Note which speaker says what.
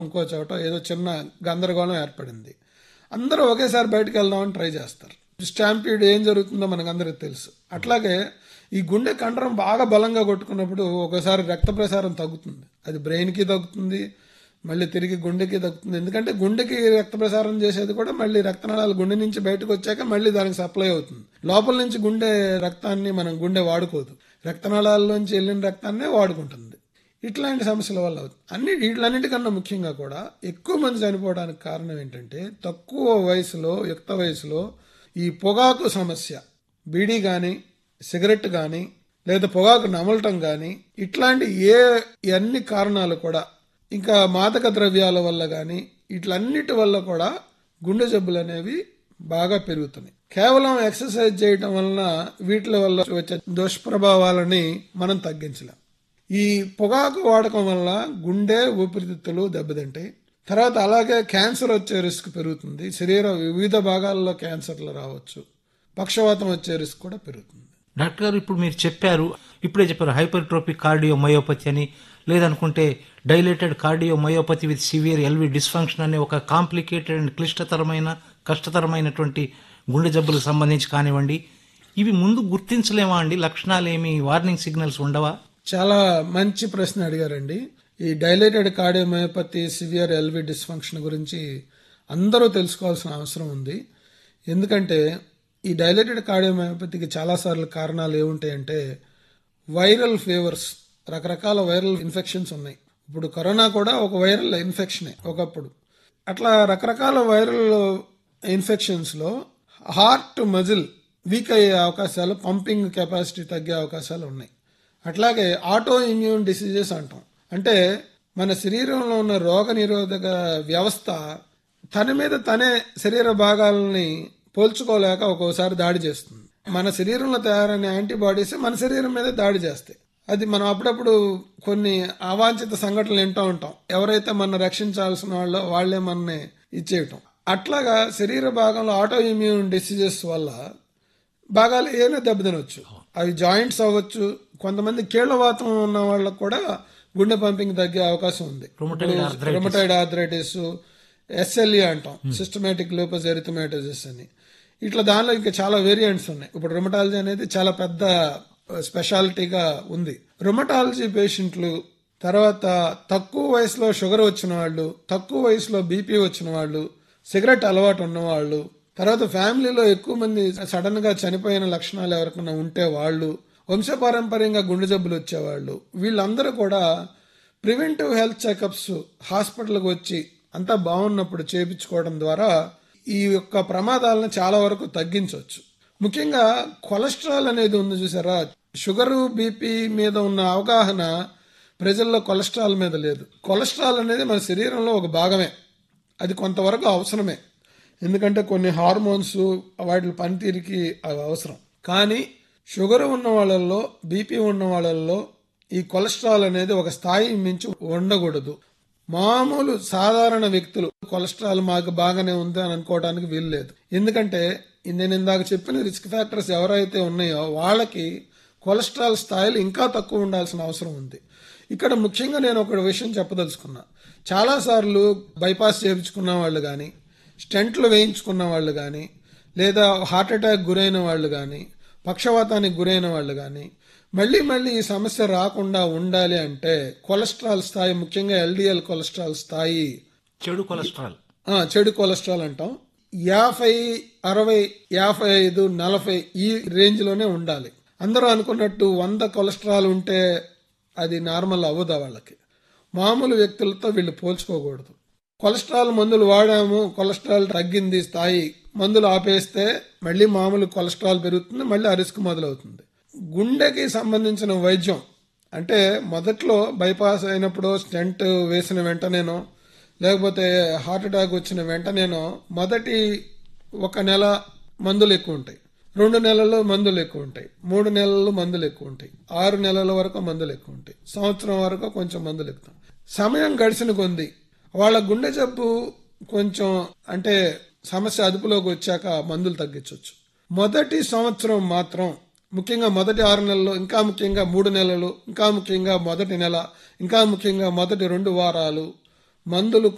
Speaker 1: ఇంకో చోట ఏదో చిన్న గందరగోళం ఏర్పడింది అందరూ ఒకేసారి బయటకు వెళ్దామని ట్రై చేస్తారు స్టాంపీడ్ ఏం జరుగుతుందో మనకు అందరికి తెలుసు అట్లాగే ఈ గుండె కండరం బాగా బలంగా కొట్టుకున్నప్పుడు ఒకసారి రక్త ప్రసారం తగ్గుతుంది అది బ్రెయిన్కి తగ్గుతుంది మళ్ళీ తిరిగి గుండెకి తగ్గుతుంది ఎందుకంటే గుండెకి రక్త ప్రసారం చేసేది కూడా మళ్ళీ రక్తనాళాలు గుండె నుంచి బయటకు వచ్చాక మళ్ళీ దానికి సప్లై అవుతుంది లోపల నుంచి గుండె రక్తాన్ని మనం గుండె వాడుకోదు రక్తనాళాల్లోంచి వెళ్ళిన రక్తాన్నే వాడుకుంటుంది ఇట్లాంటి సమస్యల వల్ల అవుతుంది అన్ని వీటిలన్నిటికన్నా ముఖ్యంగా కూడా ఎక్కువ మంది చనిపోవడానికి కారణం ఏంటంటే తక్కువ వయసులో యుక్త వయసులో ఈ పొగాకు సమస్య బీడీ కానీ సిగరెట్ కానీ లేదా పొగాకు నమలటం కానీ ఇట్లాంటి ఏ అన్ని కారణాలు కూడా ఇంకా మాదక ద్రవ్యాల వల్ల కానీ ఇట్లన్నిటి వల్ల కూడా గుండె జబ్బులు అనేవి బాగా పెరుగుతున్నాయి కేవలం ఎక్సర్సైజ్ చేయటం వలన వీటి వల్ల వచ్చే దుష్ప్రభావాలని మనం తగ్గించలేం ఈ పొగాకు వాడకం వల్ల గుండె ఊపిరితిత్తులు దెబ్బతింటాయి తర్వాత అలాగే క్యాన్సర్ వచ్చే రిస్క్ పెరుగుతుంది శరీర వివిధ భాగాల్లో క్యాన్సర్లు రావచ్చు పక్షవాతం వచ్చే రిస్క్ కూడా పెరుగుతుంది
Speaker 2: డాక్టర్ గారు ఇప్పుడు మీరు చెప్పారు ఇప్పుడే చెప్పారు హైపర్ట్రోపిక్ కార్డియో మయోపతి అని లేదనుకుంటే dilated cardiomyopathy with severe LV dysfunction అనే ఒక కాంప్లికేటెడ్ అండ్ క్లిష్టతరమైన కష్టతరమైనటువంటి గుండె జబ్బులకు సంబంధించి కానివ్వండి ఇవి ముందు గుర్తించలేమా అండి లక్షణాలు ఏమి వార్నింగ్ సిగ్నల్స్ ఉండవా
Speaker 1: చాలా మంచి ప్రశ్న అడిగారండి ఈ dilated cardiomyopathy severe LV dysfunction గురించి అందరూ తెలుసుకోవాల్సిన అవసరం ఉంది ఎందుకంటే ఈ డైలేటెడ్ కార్డియోమయోపతికి చాలాసార్లు కారణాలు ఏముంటాయంటే వైరల్ ఫీవర్స్ రకరకాల వైరల్ ఇన్ఫెక్షన్స్ ఉన్నాయి ఇప్పుడు కరోనా కూడా ఒక వైరల్ ఇన్ఫెక్షనే ఒకప్పుడు అట్లా రకరకాల వైరల్ ఇన్ఫెక్షన్స్లో హార్ట్ మజిల్ వీక్ అయ్యే అవకాశాలు పంపింగ్ కెపాసిటీ తగ్గే అవకాశాలు ఉన్నాయి అట్లాగే ఆటో ఇమ్యూన్ డిసీజెస్ అంటాం అంటే మన శరీరంలో ఉన్న రోగ నిరోధక వ్యవస్థ తన మీద తనే శరీర భాగాలని పోల్చుకోలేక ఒక్కోసారి దాడి చేస్తుంది మన శరీరంలో తయారైన యాంటీబాడీస్ మన శరీరం మీద దాడి చేస్తాయి అది మనం అప్పుడప్పుడు కొన్ని అవాంఛిత సంఘటనలు వింటూ ఉంటాం ఎవరైతే మన రక్షించాల్సిన వాళ్ళో వాళ్లే మనని ఇచ్చేయటం అట్లాగా శరీర భాగంలో ఆటో ఇమ్యూన్ డిసీజెస్ వల్ల భాగాలు ఏమైనా దెబ్బతినొచ్చు అవి జాయింట్స్ అవ్వచ్చు కొంతమంది కీళ్లవాతం ఉన్న వాళ్ళకు కూడా గుండె పంపింగ్ తగ్గే అవకాశం ఉంది రొమటైడ్ ఆర్థరైటిస్ ఎస్ఎల్ఈ అంటాం సిస్టమేటిక్ లూపస్ ఎరిథమెటోసిస్ అని ఇట్లా దానిలో ఇంకా చాలా వేరియంట్స్ ఉన్నాయి ఇప్పుడు రొమటాలజీ అనేది చాలా పెద్ద స్పెషాలిటీగా ఉంది రొమటాలజీ పేషెంట్లు తర్వాత తక్కువ వయసులో షుగర్ వచ్చిన వాళ్ళు తక్కువ వయసులో బీపీ వచ్చిన వాళ్ళు సిగరెట్ అలవాటు ఉన్నవాళ్ళు తర్వాత ఫ్యామిలీలో ఎక్కువ మంది సడన్ గా చనిపోయిన లక్షణాలు ఎవరికైనా ఉంటే వాళ్ళు వంశపారంపర్యంగా గుండె జబ్బులు వచ్చేవాళ్ళు వీళ్ళందరూ కూడా ప్రివెంటివ్ హెల్త్ చెకప్స్ హాస్పిటల్కి వచ్చి అంతా బాగున్నప్పుడు చేపించుకోవడం ద్వారా ఈ యొక్క ప్రమాదాలను చాలా వరకు తగ్గించవచ్చు ముఖ్యంగా కొలెస్ట్రాల్ అనేది ఉంది చూసారా షుగరు బీపీ మీద ఉన్న అవగాహన ప్రజల్లో కొలెస్ట్రాల్ మీద లేదు కొలెస్ట్రాల్ అనేది మన శరీరంలో ఒక భాగమే అది కొంతవరకు అవసరమే ఎందుకంటే కొన్ని హార్మోన్స్ వాటి పనితీరుకి అవి అవసరం కానీ షుగర్ ఉన్న వాళ్ళల్లో బీపీ ఉన్న వాళ్ళల్లో ఈ కొలెస్ట్రాల్ అనేది ఒక స్థాయి మించి ఉండకూడదు మామూలు సాధారణ వ్యక్తులు కొలెస్ట్రాల్ మాకు బాగానే ఉంది అని అనుకోవడానికి వీలు లేదు ఎందుకంటే నేను ఇందాక చెప్పిన రిస్క్ ఫ్యాక్టర్స్ ఎవరైతే ఉన్నాయో వాళ్ళకి కొలెస్ట్రాల్ స్థాయిలు ఇంకా తక్కువ ఉండాల్సిన అవసరం ఉంది ఇక్కడ ముఖ్యంగా నేను ఒక విషయం చెప్పదలుచుకున్నా చాలాసార్లు బైపాస్ చేయించుకున్న వాళ్ళు కానీ స్టెంట్లు వేయించుకున్న వాళ్ళు కానీ లేదా హార్ట్ అటాక్ గురైన వాళ్ళు కానీ పక్షవాతానికి గురైన వాళ్ళు కానీ మళ్ళీ మళ్ళీ ఈ సమస్య రాకుండా ఉండాలి అంటే కొలెస్ట్రాల్ స్థాయి ముఖ్యంగా ఎల్డిఎల్ కొలెస్ట్రాల్ స్థాయి
Speaker 2: చెడు కొలెస్ట్రాల్
Speaker 1: చెడు కొలెస్ట్రాల్ అంటాం యాభై అరవై యాభై ఐదు నలభై ఈ రేంజ్లోనే ఉండాలి అందరూ అనుకున్నట్టు వంద కొలెస్ట్రాల్ ఉంటే అది నార్మల్ అవ్వదా వాళ్ళకి మామూలు వ్యక్తులతో వీళ్ళు పోల్చుకోకూడదు కొలెస్ట్రాల్ మందులు వాడాము కొలెస్ట్రాల్ తగ్గింది స్థాయి మందులు ఆపేస్తే మళ్ళీ మామూలు కొలెస్ట్రాల్ పెరుగుతుంది మళ్ళీ ఆ రిస్క్ మొదలవుతుంది గుండెకి సంబంధించిన వైద్యం అంటే మొదట్లో బైపాస్ అయినప్పుడు స్టెంట్ వేసిన వెంటనేనో లేకపోతే హార్ట్ అటాక్ వచ్చిన వెంటనేనో మొదటి ఒక నెల మందులు ఎక్కువ ఉంటాయి రెండు నెలల్లో మందులు ఎక్కువ ఉంటాయి మూడు నెలల్లో మందులు ఎక్కువ ఉంటాయి ఆరు నెలల వరకు మందులు ఎక్కువ ఉంటాయి సంవత్సరం వరకు కొంచెం మందులు ఎక్కువ సమయం గడిచిన కొంది వాళ్ళ గుండె జబ్బు కొంచెం అంటే సమస్య అదుపులోకి వచ్చాక మందులు తగ్గించవచ్చు మొదటి సంవత్సరం మాత్రం ముఖ్యంగా మొదటి ఆరు నెలలు ఇంకా ముఖ్యంగా మూడు నెలలు ఇంకా ముఖ్యంగా మొదటి నెల ఇంకా ముఖ్యంగా మొదటి రెండు వారాలు మందులు